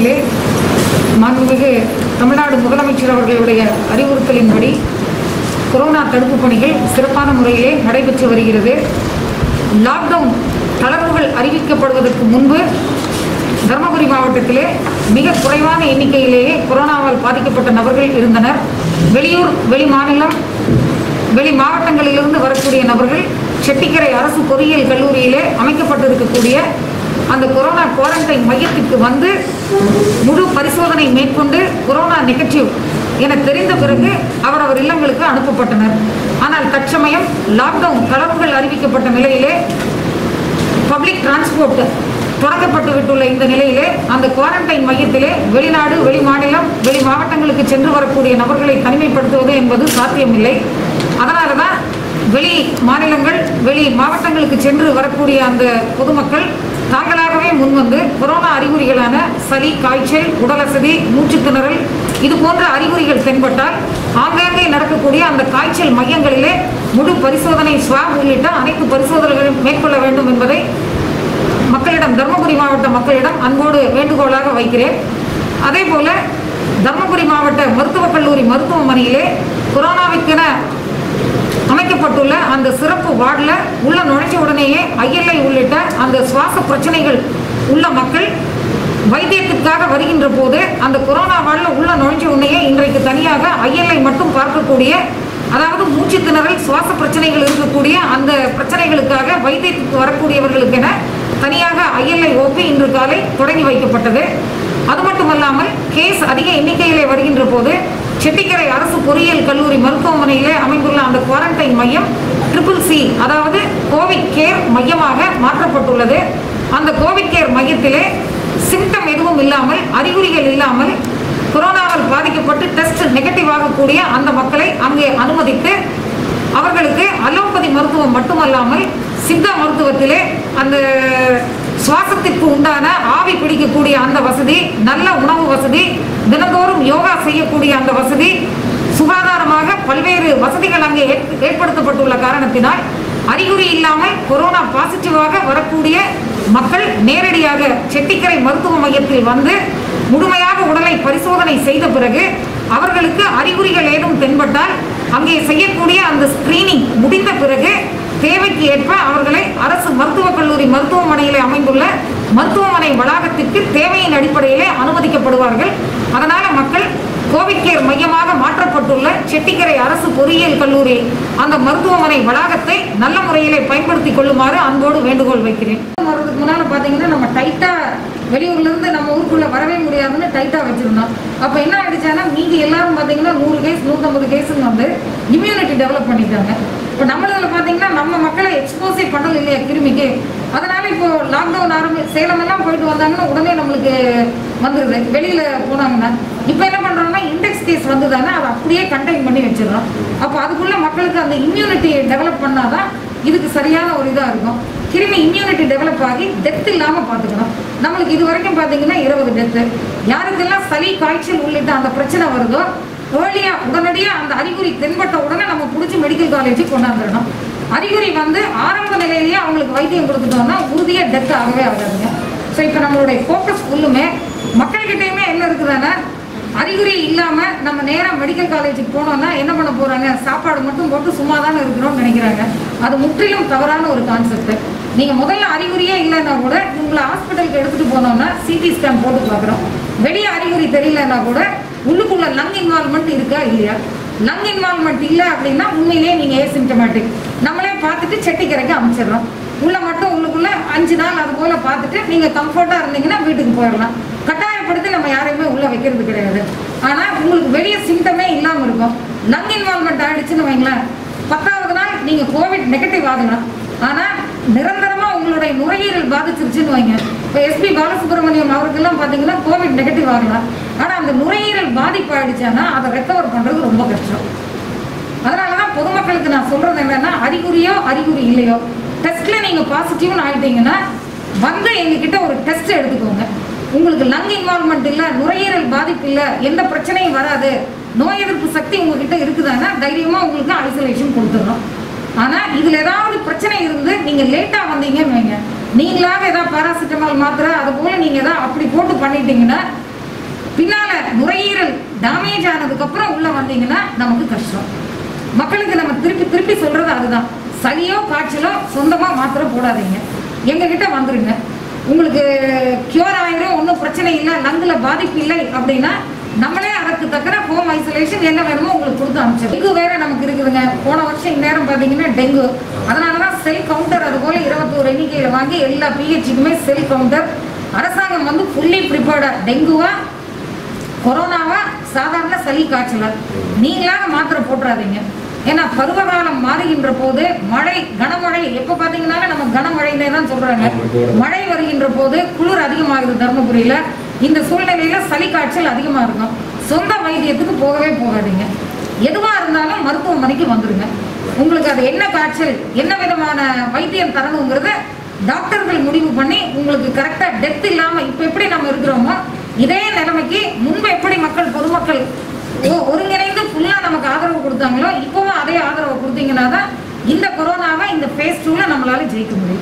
மாவட்டத்திலே மாண்புமிகு தமிழ்நாடு முதலமைச்சர் அவர்களுடைய அறிவுறுத்தலின்படி கொரோனா தடுப்பு பணிகள் சிறப்பான முறையிலே நடைபெற்று வருகிறது லாக்டவுன் தளர்வுகள் அறிவிக்கப்படுவதற்கு முன்பு தருமபுரி மாவட்டத்திலே மிக குறைவான எண்ணிக்கையிலேயே கொரோனாவால் பாதிக்கப்பட்ட நபர்கள் இருந்தனர் வெளியூர் வெளி மாநிலம் வெளி மாவட்டங்களிலிருந்து வரக்கூடிய நபர்கள் செட்டிக்கரை அரசு பொறியியல் கல்லூரியிலே அமைக்கப்பட்டிருக்கக்கூடிய அந்த கொரோனா குவாரண்டைன் மையத்திற்கு வந்து முழு பரிசோதனை மேற்கொண்டு கொரோனா நெகட்டிவ் என தெரிந்த பிறகு அவரவர் இல்லங்களுக்கு அனுப்பப்பட்டனர் ஆனால் தற்சமயம் லாக்டவுன் தளர்வுகள் அறிவிக்கப்பட்ட நிலையிலே பப்ளிக் டிரான்ஸ்போர்ட் தொடங்கப்பட்டு விட்டுள்ள இந்த நிலையிலே அந்த குவாரண்டைன் மையத்திலே வெளிநாடு வெளி மாநிலம் வெளி மாவட்டங்களுக்கு சென்று வரக்கூடிய நபர்களை தனிமைப்படுத்துவது என்பது சாத்தியமில்லை அதனால தான் வெளி மாநிலங்கள் வெளி மாவட்டங்களுக்கு சென்று வரக்கூடிய அந்த பொதுமக்கள் தாங்களாகவே முன்வந்து கொரோனா அறிகுறிகளான சளி காய்ச்சல் உடலசதி மூச்சுத் திணறல் இது போன்ற அறிகுறிகள் தென்பட்டால் ஆங்காங்கே நடக்கக்கூடிய அந்த காய்ச்சல் மையங்களிலே முழு பரிசோதனை ஸ்வாப் உள்ளிட்ட அனைத்து பரிசோதனைகளும் மேற்கொள்ள வேண்டும் என்பதை மக்களிடம் தருமபுரி மாவட்ட மக்களிடம் அன்போடு வேண்டுகோளாக வைக்கிறேன் அதே போல தருமபுரி மாவட்ட மருத்துவக் கல்லூரி மருத்துவமனையிலே கொரோனாவிற்கென அமைக்கப்பட்டுள்ள அந்த சிறப்பு வார்டில் உள்ள நுழைஞ்ச உடனேயே ஐஎல்ஐ உள்ளிட்ட அந்த சுவாச பிரச்சனைகள் உள்ள மக்கள் வைத்தியத்திற்காக வருகின்ற போது அந்த கொரோனா வார்டில் உள்ள நுழைஞ்ச உடனேயே இன்றைக்கு தனியாக ஐஎல்ஐ மட்டும் பார்க்கக்கூடிய அதாவது மூச்சு திணறல் சுவாச பிரச்சனைகள் இருக்கக்கூடிய அந்த பிரச்சனைகளுக்காக வைத்தியத்துக்கு வரக்கூடியவர்களுக்கென தனியாக ஐஎல்ஐ ஓபி இன்று காலை தொடங்கி வைக்கப்பட்டது அது மட்டுமல்லாமல் கேஸ் அதிக எண்ணிக்கையிலே வருகின்ற போது செட்டிக்கரை அரசு பொறியியல் கல்லூரி மருத்துவமனையிலே அமைந்துள்ள அந்த குவாரண்டைன் மையம் ட்ரிபிள் சி அதாவது கோவிட் கேர் மையமாக மாற்றப்பட்டுள்ளது அந்த கோவிட் கேர் மையத்திலே சிம்டம் எதுவும் இல்லாமல் அறிகுறிகள் இல்லாமல் கொரோனாவால் பாதிக்கப்பட்டு டெஸ்ட் நெகட்டிவ் ஆகக்கூடிய அந்த மக்களை அங்கே அனுமதித்து அவர்களுக்கு அலோபதி மருத்துவம் மட்டுமல்லாமல் சித்தா மருத்துவத்திலே அந்த சுவாசத்திற்கு உண்டான ஆவி பிடிக்கக்கூடிய அந்த வசதி நல்ல உணவு வசதி தினந்தோறும் யோகா செய்யக்கூடிய அந்த வசதி சுகாதாரமாக பல்வேறு வசதிகள் அங்கே ஏற்- ஏற்படுத்தப்பட்டுள்ள காரணத்தினால் அறிகுறி இல்லாமல் கொரோனா பாசிட்டிவாக வரக்கூடிய மக்கள் நேரடியாக செட்டிக்கரை மருத்துவ மையத்தில் வந்து முழுமையாக உடலை பரிசோதனை செய்த பிறகு அவர்களுக்கு அறிகுறிகள் ஏதும் தென்பட்டால் அங்கே செய்யக்கூடிய அந்த ஸ்கிரீனிங் முடிந்த பிறகு தேவைக்கு ஏற்ப அவர்களை அரசு மருத்துவக் கல்லூரி மருத்துவமனையிலே அமைந்துள்ள மருத்துவமனை வளாகத்திற்கு தேவையின் அடிப்படையிலே அனுமதிக்கப்படுவார்கள் அதனால மக்கள் கோவிட் கேர் மையமாக மாற்றப்பட்டுள்ள செட்டிக்கரை அரசு பொறியியல் கல்லூரி அந்த மருத்துவமனை வளாகத்தை நல்ல முறையிலே பயன்படுத்திக் கொள்ளுமாறு அன்போடு வேண்டுகோள் வைக்கிறேன் வர்றதுக்கு முன்னால பாத்தீங்கன்னா நம்ம டைட்டா வெளியூர்ல இருந்து நம்ம ஊருக்குள்ள வரவே முடியாதுன்னு டைட்டா வச்சிருந்தோம் அப்ப என்ன ஆயிடுச்சானா மீதி எல்லாரும் பாத்தீங்கன்னா நூறு கேஸ் நூத்தம்பது கேஸ்ன்னு வந்து இம்யூனிட்டி டெவலப் பண்ணிட்டாங்க இப்போ நம்மளதுல பாத்தீங்கன்னா நம்ம மக்களை எக்ஸ்போஸே பண்ணல இல்லையா கிருமிக்கு அதனால இப்போ லாக்டவுன் ஆரம்பி சேலம் எல்லாம் போயிட்டு வந்தாங்கன்னா உடனே நம்மளுக்கு வந்துருது வெளியில போனாங்கன்னா இப்போ என்ன பண்றோம்னா இண்டெக்ஸ் கேஸ் வந்ததானே அதை அப்படியே கண்டெயின் பண்ணி வச்சிடறோம் அப்போ அதுக்குள்ள மக்களுக்கு அந்த இம்யூனிட்டி டெவலப் பண்ணாதான் இதுக்கு சரியான ஒரு இதா இருக்கும் கிருமி இம்யூனிட்டி டெவலப் ஆகி டெத் இல்லாம பாத்துக்கணும் நம்மளுக்கு இது வரைக்கும் பாத்தீங்கன்னா இருபது டெத்து யாருக்கெல்லாம் சளி காய்ச்சல் உள்ளிட்ட அந்த பிரச்சனை வருதோ ஏர்லியா உடனடியா அந்த அறிகுறி தென்பட்ட உடனே நம்ம பிடிச்சி மெடிக்கல் காலேஜுக்கு கொண்டாந்துடணும் அறிகுறி வந்து ஆரம்ப நிலையிலேயே அவங்களுக்கு வைத்தியம் கொடுத்துட்டோம்னா உறுதியா டெத் ஆகவே ஆகாதுங்க ஸோ இப்போ நம்மளுடைய ஃபோக்கஸ் ஃபுல்லுமே மக்கள்கிட்டயுமே என்ன இருக்குதுன்னா அறிகுறி இல்லாம நம்ம நேரா மெடிக்கல் காலேஜுக்கு போனோம்னா என்ன பண்ண போறாங்க சாப்பாடு மட்டும் போட்டு சும்மா தானே இருக்கிறோம்னு நினைக்கிறாங்க அது முற்றிலும் தவறான ஒரு கான்செப்ட் நீங்க முதல்ல அறிகுறியே இல்லைன்னா கூட உங்களை ஹாஸ்பிட்டலுக்கு எடுத்துட்டு போனோம்னா சிடி ஸ்கேன் போட்டு பார்க்குறோம் வெளியே அறிகுறி தெரியலன்னா கூட உள்ளுக்குள்ள லங் இன்வால்மெண்ட் இருக்கா இல்லையா லங் இன்வால்மெண்ட் இல்லை அப்படின்னா உண்மையிலேயே நீங்க ஏசிம்டமேட்டிக் நம்மளே பார்த்துட்டு செட்டிக்கரைக்கு அமைச்சிடுறோம் உள்ள மட்டும் உள்ளுக்குள்ள அஞ்சு நாள் அது போல பார்த்துட்டு நீங்க கம்ஃபர்ட்டா இருந்தீங்கன்னா வீட்டுக்கு போயிடலாம் கட்டாயப்படுத்தி நம்ம யாரையுமே உள்ள வைக்கிறது கிடையாது ஆனா உங்களுக்கு வெளிய சிம்டமே இல்லாம இருக்கும் லங் இன்வால்மெண்ட் ஆயிடுச்சுன்னு வைங்களேன் பத்தாவது நாள் நீங்க கோவிட் நெகட்டிவ் ஆகலாம் ஆனா நிரந்தரமா உங்களுடைய நுரையீரல் பாதிச்சிருச்சுன்னு வைங்க இப்போ எஸ்பி பாலசுப்ரமணியம் அவருக்கெல்லாம் பாத்தீங்கன்னா கோவிட் நெகட்டிவ் ஆகலாம் ஆனா அந்த நுரையீரல் பாதிப்பு ஆயிடுச்சானா அதை ரெக்கவர் பண்றது ரொம்ப கஷ்டம் அதனாலதான் பொதுமக்களுக்கு நான் சொல்றது என்னன்னா அறிகுறியோ அறிகுறி இல்லையோ டெஸ்ட்ல நீங்க பாசிட்டிவ்னு ஆயிட்டீங்கன்னா வந்து எங்ககிட்ட ஒரு டெஸ்ட் எடுத்துக்கோங்க உங்களுக்கு லங் இன்வால்மெண்ட் இல்ல நுரையீரல் பாதிப்பு இல்ல எந்த பிரச்சனையும் வராது நோய் எதிர்ப்பு சக்தி உங்ககிட்ட இருக்குதான்னா தைரியமா உங்களுக்கு ஐசோலேஷன் கொடுத்துடணும் ஆனா இதுல ஏதாவது பிரச்சனை இருந்து நீங்க லேட்டா வந்தீங்கன்னு வைங்க நீங்களாக ஏதாவது பாராசிட்டமால் மாத்திரை அது போல நீங்க ஏதாவது அப்படி போட்டு பண்ணிட்டீங்கன்னா பின்னால நுரையீரல் டேமேஜ் ஆனதுக்கு அப்புறம் உள்ள வந்தீங்கன்னா நமக்கு கஷ்டம் மக்களுக்கு நம்ம திருப்பி திருப்பி சொல்றது அதுதான் சளியோ காய்ச்சலோ சொந்தமா மாத்திரை போடாதீங்க எங்க கிட்ட வந்துருங்க உங்களுக்கு கியூர் ஆயிரும் ஒன்றும் பிரச்சனை இல்லை லங்குல பாதிப்பு இல்லை அப்படின்னா நம்மளே அதற்கு தக்கன ஹோம் ஐசோலேஷன் என்ன வேணுமோ உங்களுக்கு கொடுத்து அனுப்பிச்சோம் டெங்கு வேற நமக்கு இருக்குதுங்க போன வருஷம் இந்நேரம் பார்த்தீங்கன்னா டெங்கு அதனால தான் செல் கவுண்டர் அது போல இருபத்தோரு எண்ணிக்கையில் வாங்கி எல்லா பிஹெச்சுக்குமே செல் கவுண்டர் அரசாங்கம் வந்து ஃபுல்லி ப்ரிப்பேர்டா டெங்குவா கொரோனாவா சாதாரண சளி காய்ச்சலா நீங்களாக மாத்திரை போட்டுறாதீங்க ஏன்னா பருவகாலம் மாறுகின்ற போது மழை கனமழை எப்ப பாத்தீங்கன்னாலும் நம்ம கனமழைன்னே தான் சொல்றாங்க மழை வருகின்ற போது குளிர் அதிகமாகுது தருமபுரியில இந்த சூழ்நிலையில சளி காய்ச்சல் அதிகமா இருக்கும் சொந்த வைத்தியத்துக்கு போகவே போகாதீங்க எதுவா இருந்தாலும் மருத்துவமனைக்கு வந்துருங்க உங்களுக்கு அது என்ன காய்ச்சல் என்ன விதமான வைத்தியம் தரணுங்கிறத டாக்டர்கள் முடிவு பண்ணி உங்களுக்கு கரெக்டா டெத் இல்லாம இப்ப எப்படி நம்ம இருக்கிறோமோ இதே நிலைமைக்கு முன்பு எப்படி மக்கள் பொதுமக்கள் ஒ- ஒருங்கிணைந்து ஃபுல்லா நமக்கு ஆதரவு கொடுத்தாங்களோ இப்பவும் அதே ஆதரவு கொடுத்தீங்கன்னா தான் இந்த கொரோனாவை இந்த ஃபேஸ் டூல நம்மளால ஜெயிக்க முடியும்